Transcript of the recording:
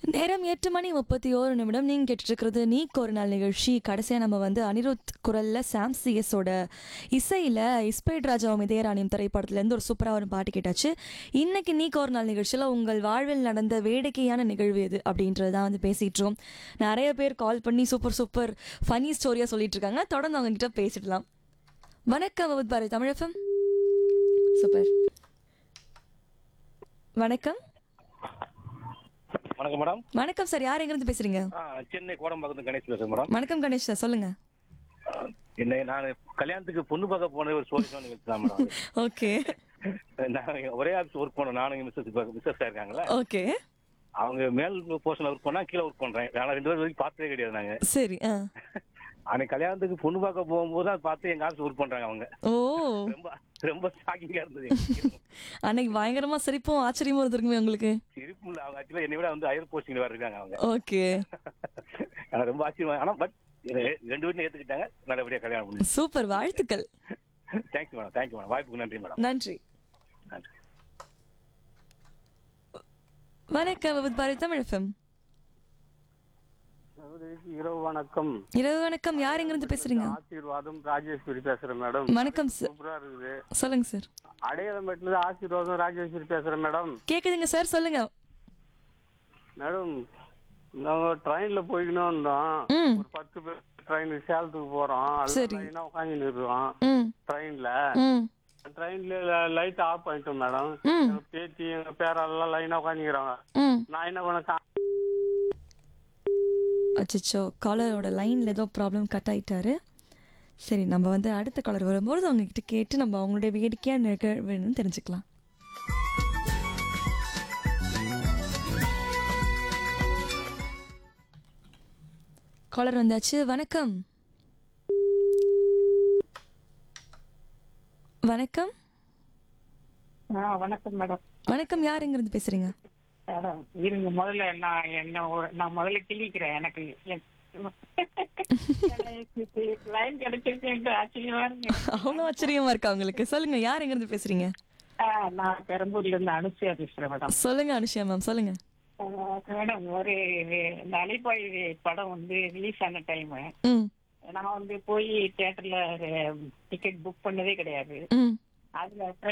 நேரம் எட்டு மணி முப்பத்தி ஓரு நிமிடம் நீங்கள் கேட்டுட்ருக்கிறது நீக்கு ஒரு நாள் நிகழ்ச்சி கடைசியாக நம்ம வந்து அனிருத் குரலில் சாம் சிஎஸோட இசையில் இஸ்பைட் ராஜாவும் இதயராணியம் திரைப்படத்துலேருந்து ஒரு சூப்பராக ஒரு பாட்டு கேட்டாச்சு இன்னைக்கு நீக்கு ஒரு நாள் நிகழ்ச்சியில் உங்கள் வாழ்வில் நடந்த வேடிக்கையான நிகழ்வு எது அப்படின்றது தான் வந்து பேசிகிட்ருக்கோம் நிறைய பேர் கால் பண்ணி சூப்பர் சூப்பர் ஃபனி ஸ்டோரியாக சொல்லிட்டு இருக்காங்க தொடர்ந்து அவங்க கிட்ட பேசிடலாம் வணக்கம் அவுத் பாரதி தமிழகம் சூப்பர் வணக்கம் வணக்கம் மேடம் வணக்கம் சார் யார் எங்கேருந்து பேசுறீங்க ஆ, சென்னை கோடம்பாக்கத்து கணேஷ் பேசுறேன் மேடம் வணக்கம் கணேஷ் சார் சொல்லுங்க என்ன நான் கல்யாணத்துக்கு பொண்ணு பார்க்க போன ஒரு சோழி நிகழ்ச்சி தான் மேடம் ஓகே நான் ஒரே ஆஃபீஸ் ஒர்க் பண்ணோம் நானும் மிஸ்ஸஸ் மிஸ்ஸஸ் இருக்காங்களே ஓகே அவங்க மேல் போர்ஷன்ல ஒர்க் பண்ணா கீழே ஒர்க் பண்றேன் நான் ரெண்டு பேரும் வரைக்கும் பார்த்ததே கிடையாது நாங்க சரி ஆ அன்னைக்கு கல்யாணத்துக்கு பொண்ணு பார்க்க போகும்போது தான் பார்த்து எங்க ஆஃபீஸ் ஒர்க் பண்றாங்க அவங்க ஓ ரொம்ப ரொம்ப ஷாக்கிங்கா இருந்தது அன்னைக்கு பயங்கரமா சிரிப்பும் ஆச்சரியமும் இருந்திருக்குமே உங்களுக்கு சிரிப்பு இல்ல அவங்க ஆக்சுவலா என்னை விட வந்து ஹையர் போஸ்டிங்ல வர இருக்காங்க அவங்க ஓகே ஆனா ரொம்ப ஆச்சரியமா ஆனா பட் ரெண்டு வீட்டும் ஏத்துக்கிட்டாங்க நல்லபடியா கல்யாணம் பண்ணி சூப்பர் வாழ்த்துக்கள் தேங்க்ஸ் மேடம் தேங்க்யூ மேடம் வாய்ப்புக்கு நன்றி மேடம் நன்றி நன்றி வணக்கம் வித் பாரதி தமிழ் எஃப்எம் சகோதரிக்கு இரவு வணக்கம் இரவு வணக்கம் யார் எங்கிருந்து பேசுறீங்க ஆசீர்வாதம் ராஜேஸ்வரி பேசுறேன் மேடம் வணக்கம் சார் சூப்பரா இருக்குது சொல்லுங்க சார் அடையாளமேட்டுல இருந்து ஆசீர்வாதம் ராஜேஸ்வரி பேசுறேன் மேடம் கேக்குதுங்க சார் சொல்லுங்க மேடம் நாங்க ட்ரெயின்ல போய்க்கணும் இருந்தோம் ம் ஒரு பத்து பேர் ட்ரெயின் சேலத்துக்கு போறோம் சரி. லைனா உட்காந்து இருக்கோம் ம் ட்ரெயின்ல ம் ட்ரெயின்ல லைட் ஆஃப் பண்ணிட்டோம் மேடம் ம் எங்க பேத்தி எங்க பேரெல்லாம் லைனா உட்காந்துக்கிறாங்க ம் நான் என்ன பண்ண அச்சோ காலரோட லைனில் ஏதோ ப்ராப்ளம் கட் ஆயிட்டாரு சரி நம்ம வந்து அடுத்த காலர் வரும்போது அவங்க கிட்ட கேட்டு நம்ம அவங்களுடைய வேடிக்கையான நிகழ்வுன்னு தெரிஞ்சுக்கலாம் காலர் வந்தாச்சு வணக்கம் வணக்கம் ஆ வணக்கம் மேடம் வணக்கம் யார் எங்கிருந்து பேசுறீங்க மேடம் இருங்க முதல்ல நான் என்ன ஒரு- நான் முதல்ல கிள்ளிக்கிறேன் எனக்கு லைன் கிடைச்சிருக்கு ஆச்சரியமா இருக்கு அவ்வளோ ஆச்சரியமா இருக்கா உங்களுக்கு சொல்லுங்க யார் எங்கிருந்து பேசுறீங்க ஆ, நான் பெரம்பூர்ல இருந்து அனுசியா பேசுறேன் மேடம் சொல்லுங்க அனுஷியா மேம் சொல்லுங்க ஆ, மேடம் ஒரு இந்த அலைப்பாய் படம் வந்து ரிலீஸ் ஆன டைம் ம் நான் வந்து போய் தியேட்டர்ல டிக்கெட் புக் பண்ணதே கிடையாது ம் அதுல